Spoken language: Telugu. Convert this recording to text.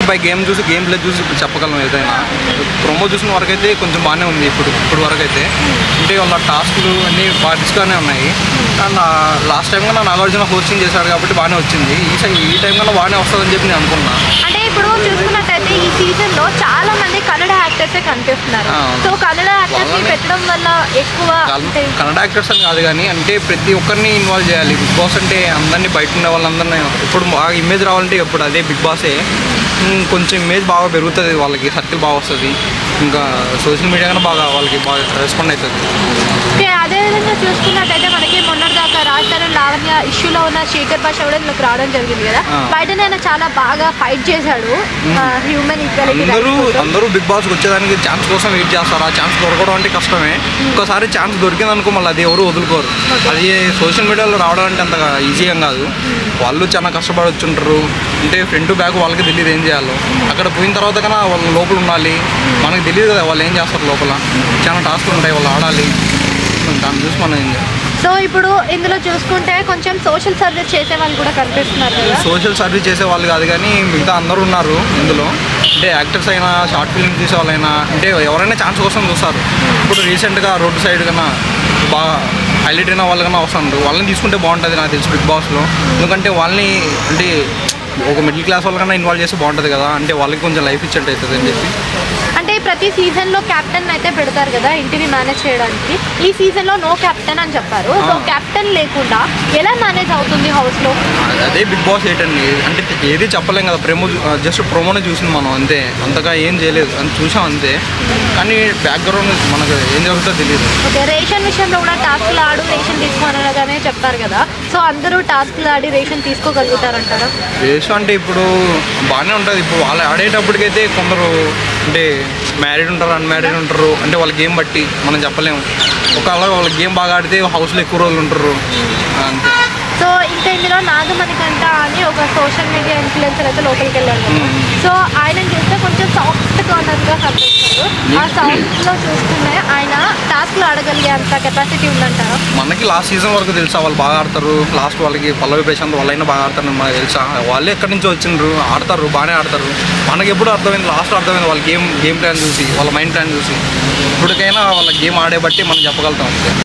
బై గేమ్ చూసి గేమ్ ప్లే చూసి ఇప్పుడు చెప్పగలం ఏదైనా ప్రొమో చూసిన వరకు అయితే కొంచెం బాగానే ఉంది ఇప్పుడు ఇప్పుడు వరకు అయితే అంటే వాళ్ళ టాస్క్లు అన్నీ బాగా డిస్గానే ఉన్నాయి అండ్ లాస్ట్ టైం కన్నా నాగార్జున హోస్టింగ్ చేశాడు కాబట్టి బాగానే వచ్చింది ఈ సై- ఈ టైం కన్నా బాగానే వస్తుందని చెప్పి నేను అనుకున్నా అంటే ఇప్పుడు చూసుకున్నట్టయితే ఈ సీజన్ లో చాలా మంది కన్నడ యాక్టర్సే కనిపిస్తున్నారు ఆ. సో కన్నడ యాక్టర్స్ ని వాళ్ళని- పెట్టడం వల్ల ఎక్కువ అంటే కన్నడ యాక్టర్స్ అని కాదు కానీ అంటే ప్రతి ఒక్కరిని ఇన్వాల్వ్ చేయాలి బిగ్ బాస్ అంటే అందరినీ బయట ఉండే వాళ్ళందరినీ ఇప్పుడు బాగా ఇమేజ్ రావాలంటే ఇప్పుడు అదే బిగ్ బాసే ఉమ్, కొంచెం ఇమేజ్ బాగా పెరుగుతుంది వాళ్ళకి సర్కిల్ బాగా వస్తుంది ఇంకా సోషల్ మీడియా కన్నా బాగా వాళ్ళకి బాగా రెస్పాండ్ అవుతుంది ఓకే, అదే విధంగా చూసుకున్నట్టయితే మనకి మొన్నటిదాకా రాజధాని లావణ్య ఇష్యూలో ఉన్న శేఖర్ భాష కూడా ఇందులోకి రావడం జరిగింది కదా ఆ. బయటనే ఆయన చాలా బాగా ఫైట్ చేశాడు హ్యూమన్ ఈక్వాలిటీ అందరూ అందరూ బిగ్ బాస్కి వచ్చేదానికి ఛాన్స్ కోసం వెయిట్ చేస్తారు ఆ ఛాన్స్ దొరకడం అంటే కష్టమే ఒక్కసారి ఛాన్స్ దొరికింది అనుకో మళ్ళీ అది ఎవరు వదులుకోరు అది సోషల్ మీడియాలో రావడం అంటే అంత ఈజీ ఏం కాదు వాళ్ళు చాలా కష్టపడి వచ్చుంటారు అంటే ఫ్రంట్ బ్యాక్ వాళ్ళకి తెలియదు ఏం చేయాలో అక్కడ పోయిన తర్వాత కన్నా వాళ్ళు లోపల ఉండాలి మనకు తెలియదు కదా వాళ్ళు ఏం చేస్తారు లోపల చాలా టాస్క్లు ఉంటాయి వాళ్ళు ఆడాలి దాన్ని చూసి మనం ఏం చేయాలి సో ఇప్పుడు ఇందులో చూసుకుంటే కొంచెం సోషల్ సర్వీస్ చేసే వాళ్ళు కూడా కనిపిస్తున్నారు కదా సోషల్ సర్వీస్ చేసే వాళ్ళు కాదు కానీ మిగతా అందరూ ఉన్నారు ఇందులో అంటే యాక్టర్స్ అయినా షార్ట్ ఫిల్మ్ తీసే వాళ్ళైనా అంటే ఎవరైనా ఛాన్స్ కోసం చూస్తారు ఇప్పుడు రీసెంట్గా రోడ్డు సైడ్ కన్నా బాగా హైలైట్ అయిన వాళ్ళు కన్నా వస్తున్నారు వాళ్ళని తీసుకుంటే బాగుంటుంది నాకు తెలిసి బిగ్ బాస్లో ఎందుకంటే వాళ్ళని అంటే ఒక మిడిల్ క్లాస్ వాళ్ళకన్నా ఇన్వాల్వ్ చేస్తే బాగుంటుంది కదా అంటే వాళ్ళకి కొంచెం లైఫ్ ఇచ్చేట్టు అవుతుంది అని చెప్పి అంటే ప్రతి సీజన్ లో కెప్టెన్ అయితే పెడతారు కదా ఇంటిని మేనేజ్ చేయడానికి ఈ సీజన్ లో నో కెప్టెన్ అని చెప్పారు సో ఆ. కెప్టెన్ లేకుండా ఎలా మేనేజ్ అవుతుంది హౌస్ లో అదే బిగ్ బాస్ ఎయిట్ అండి అంటే ఏది చెప్పలేం కదా ప్రేమో జస్ట్ ప్రోమోనే చూసింది మనం అంతే అంతగా ఏం చేయలేదు అని చూసాం అంతే కానీ బ్యాక్గ్రౌండ్ మనకు ఏం జరుగుతుందో తెలియదు ఓకే రేషన్ విషయంలో కూడా టాస్క్లు ఆడు రేషన్ తీసుకోనగానే చెప్తారు కదా సో అందరూ టాస్క్లు ఆడి రేషన్ తీసుకోగలుగుతారంటారా రేషో అంటే ఇప్పుడు బాగానే ఉంటుంది ఇప్పుడు వాళ్ళు ఆడేటప్పటికైతే కొందరు అంటే మ్యారీడ్ ఉంటారు అన్మ్యారీడ్ ఉంటారు అంటే వాళ్ళ గేమ్ బట్టి మనం చెప్పలేము ఒకవేళ వాళ్ళ గేమ్ బాగా ఆడితే హౌస్లో ఎక్కువ రోజులు ఉంటారు అంతే సో ఇంకా ఇందులో నాగమణికంట అని ఒక సోషల్ మీడియా ఇన్ఫ్లుయెన్సర్ అయితే లోపలికి వెళ్ళారు కదా మ్మ్. సో ఆయన చూస్తే కొంచెం సాఫ్ట్ కార్నర్గా కనిపిస్తారు ఆ సాఫ్ట్లో చూసుకుంటే ఆయన టాస్క్లు ఆడగలిగే అంత కెపాసిటీ ఉందంటారా మనకి లాస్ట్ సీజన్ వరకు తెలుసా వాళ్ళు బాగా ఆడతారు లాస్ట్ వాళ్ళకి పల్లవి ప్రశాంత్ వాళ్ళైనా బాగా ఆడతారు మనకు తెలుసా వాళ్ళే ఎక్కడి నుంచి వచ్చిండ్రు ఆడతారు బాగానే ఆడతారు మనకి ఎప్పుడు అర్థమైంది లాస్ట్ అర్థమైంది వాళ్ళ గేమ్ గేమ్ ప్లాన్ చూసి వాళ్ళ మైండ్ ప్లాన్ చూసి ఇప్పటికైనా వాళ్ళ గేమ్ ఆడే బట్టి మనం చెప్పగలుగుతాం అంతే